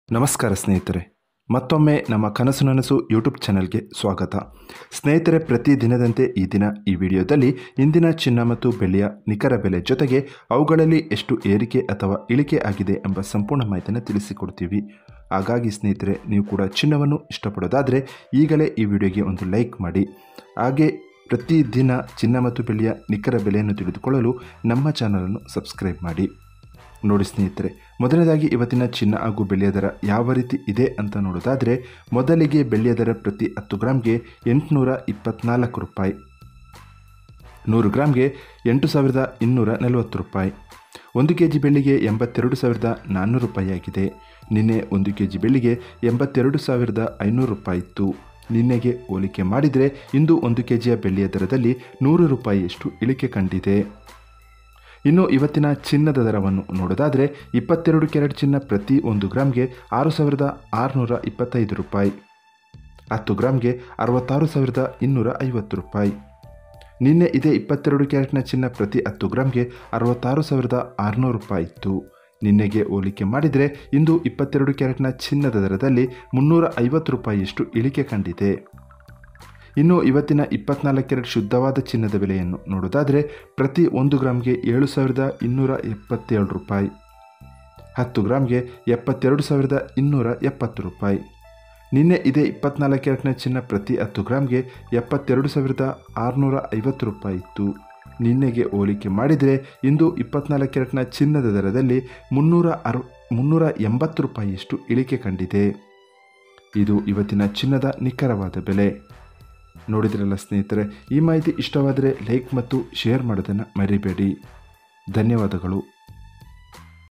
ನಮಸ್ಕಾರ ಸ್ನೇಹಿತರೆ ಮತ್ತೊಮ್ಮೆ ನಮ್ಮ ಕನಸು ನನಸು ಯೂಟ್ಯೂಬ್ ಚಾನಲ್ಗೆ ಸ್ವಾಗತ ಸ್ನೇಹಿತರೆ ಪ್ರತಿ ದಿನದಂತೆ ಈ ದಿನ ಈ ವಿಡಿಯೋದಲ್ಲಿ ಇಂದಿನ ಚಿನ್ನ ಮತ್ತು ಬೆಳ್ಳಿಯ ನಿಖರ ಬೆಲೆ ಜೊತೆಗೆ ಅವುಗಳಲ್ಲಿ ಎಷ್ಟು ಏರಿಕೆ ಅಥವಾ ಇಳಿಕೆ ಆಗಿದೆ ಎಂಬ ಸಂಪೂರ್ಣ ಮಾಹಿತಿಯನ್ನು ತಿಳಿಸಿಕೊಡ್ತೀವಿ ಹಾಗಾಗಿ ಸ್ನೇಹಿತರೆ ನೀವು ಕೂಡ ಚಿನ್ನವನ್ನು ಇಷ್ಟಪಡೋದಾದರೆ ಈಗಲೇ ಈ ವಿಡಿಯೋಗೆ ಒಂದು ಲೈಕ್ ಮಾಡಿ ಹಾಗೆ ಪ್ರತಿದಿನ ಚಿನ್ನ ಮತ್ತು ಬೆಳ್ಳಿಯ ನಿಖರ ಬೆಲೆಯನ್ನು ತಿಳಿದುಕೊಳ್ಳಲು ನಮ್ಮ ಚಾನಲನ್ನು ಸಬ್ಸ್ಕ್ರೈಬ್ ಮಾಡಿ ನೋಡಿ ಸ್ನೇಹಿತರೆ ಮೊದಲನೇದಾಗಿ ಇವತ್ತಿನ ಚಿನ್ನ ಹಾಗೂ ಬೆಳ್ಳಿಯ ದರ ಯಾವ ರೀತಿ ಇದೆ ಅಂತ ನೋಡೋದಾದರೆ ಮೊದಲಿಗೆ ಬೆಳ್ಳಿಯ ದರ ಪ್ರತಿ ಹತ್ತು ಗ್ರಾಮ್ಗೆ ಎಂಟುನೂರ ಇಪ್ಪತ್ನಾಲ್ಕು ರೂಪಾಯಿ ನೂರು ಗ್ರಾಮ್ಗೆ ಎಂಟು ಸಾವಿರದ ಇನ್ನೂರ ನಲವತ್ತು ರೂಪಾಯಿ ಒಂದು ಕೆ ಜಿ ಬೆಳ್ಳಿಗೆ ಎಂಬತ್ತೆರಡು ಸಾವಿರದ ನಾನ್ನೂರು ರೂಪಾಯಿ ಆಗಿದೆ ನಿನ್ನೆ ಒಂದು ಕೆ ಜಿ ಬೆಳ್ಳಿಗೆ ಎಂಬತ್ತೆರಡು ಸಾವಿರದ ಐನೂರು ರೂಪಾಯಿ ಇತ್ತು ನಿನ್ನೆಗೆ ಹೋಲಿಕೆ ಮಾಡಿದರೆ ಇಂದು ಒಂದು ಕೆ ಜಿಯ ಬೆಳ್ಳಿಯ ದರದಲ್ಲಿ ನೂರು ರೂಪಾಯಿಯಷ್ಟು ಇಳಿಕೆ ಕಂಡಿದೆ ಇನ್ನು ಇವತ್ತಿನ ಚಿನ್ನದ ದರವನ್ನು ನೋಡೋದಾದರೆ ಇಪ್ಪತ್ತೆರಡು ಕ್ಯಾರೆಟ್ ಚಿನ್ನ ಪ್ರತಿ ಒಂದು ಗ್ರಾಮ್ಗೆ ಆರು ಸಾವಿರದ ಆರುನೂರ ಇಪ್ಪತ್ತೈದು ರೂಪಾಯಿ ಹತ್ತು ಗ್ರಾಮ್ಗೆ ಅರವತ್ತಾರು ಸಾವಿರದ ಇನ್ನೂರ ಐವತ್ತು ರೂಪಾಯಿ ನಿನ್ನೆ ಇದೇ ಇಪ್ಪತ್ತೆರಡು ಕ್ಯಾರೆಟ್ನ ಚಿನ್ನ ಪ್ರತಿ ಹತ್ತು ಗ್ರಾಮ್ಗೆ ಅರವತ್ತಾರು ಸಾವಿರದ ಆರುನೂರು ರೂಪಾಯಿ ಇತ್ತು ನಿನ್ನೆಗೆ ಹೋಲಿಕೆ ಮಾಡಿದರೆ ಇಂದು ಇಪ್ಪತ್ತೆರಡು ಕ್ಯಾರೆಟ್ನ ಚಿನ್ನದ ದರದಲ್ಲಿ ಮುನ್ನೂರ ಐವತ್ತು ರೂಪಾಯಿಯಷ್ಟು ಇಳಿಕೆ ಕಂಡಿದೆ ಇನ್ನು ಇವತ್ತಿನ ಇಪ್ಪತ್ನಾಲ್ಕು ಕ್ಯಾರೆಟ್ ಶುದ್ಧವಾದ ಚಿನ್ನದ ಬೆಲೆಯನ್ನು ನೋಡೋದಾದರೆ ಪ್ರತಿ ಒಂದು ಗ್ರಾಮ್ಗೆ ಏಳು ಸಾವಿರದ ಇನ್ನೂರ ಎಪ್ಪತ್ತೇಳು ರೂಪಾಯಿ ಹತ್ತು ಗ್ರಾಮ್ಗೆ ಎಪ್ಪತ್ತೆರಡು ಸಾವಿರದ ಇನ್ನೂರ ಎಪ್ಪತ್ತು ರೂಪಾಯಿ ನಿನ್ನೆ ಇದೇ ಇಪ್ಪತ್ನಾಲ್ಕು ಕ್ಯಾರೆಟ್ನ ಚಿನ್ನ ಪ್ರತಿ ಹತ್ತು ಗ್ರಾಮ್ಗೆ ಎಪ್ಪತ್ತೆರಡು ಸಾವಿರದ ಆರುನೂರ ಐವತ್ತು ರೂಪಾಯಿ ಇತ್ತು ನಿನ್ನೆಗೆ ಹೋಲಿಕೆ ಮಾಡಿದರೆ ಇಂದು ಇಪ್ಪತ್ನಾಲ್ಕು ಕ್ಯಾರೆಟ್ನ ಚಿನ್ನದ ದರದಲ್ಲಿ ಮುನ್ನೂರ ಅರು ಮುನ್ನೂರ ಎಂಬತ್ತು ರೂಪಾಯಿಯಷ್ಟು ಇಳಿಕೆ ಕಂಡಿದೆ ಇದು ಇವತ್ತಿನ ಚಿನ್ನದ ನಿಖರವಾದ ಬೆಲೆ ನೋಡಿದ್ರಲ್ಲ ಸ್ನೇಹಿತರೆ ಈ ಮಾಹಿತಿ ಇಷ್ಟವಾದರೆ ಲೈಕ್ ಮತ್ತು ಶೇರ್ ಮಾಡೋದನ್ನು ಮರಿಬೇಡಿ ಧನ್ಯವಾದಗಳು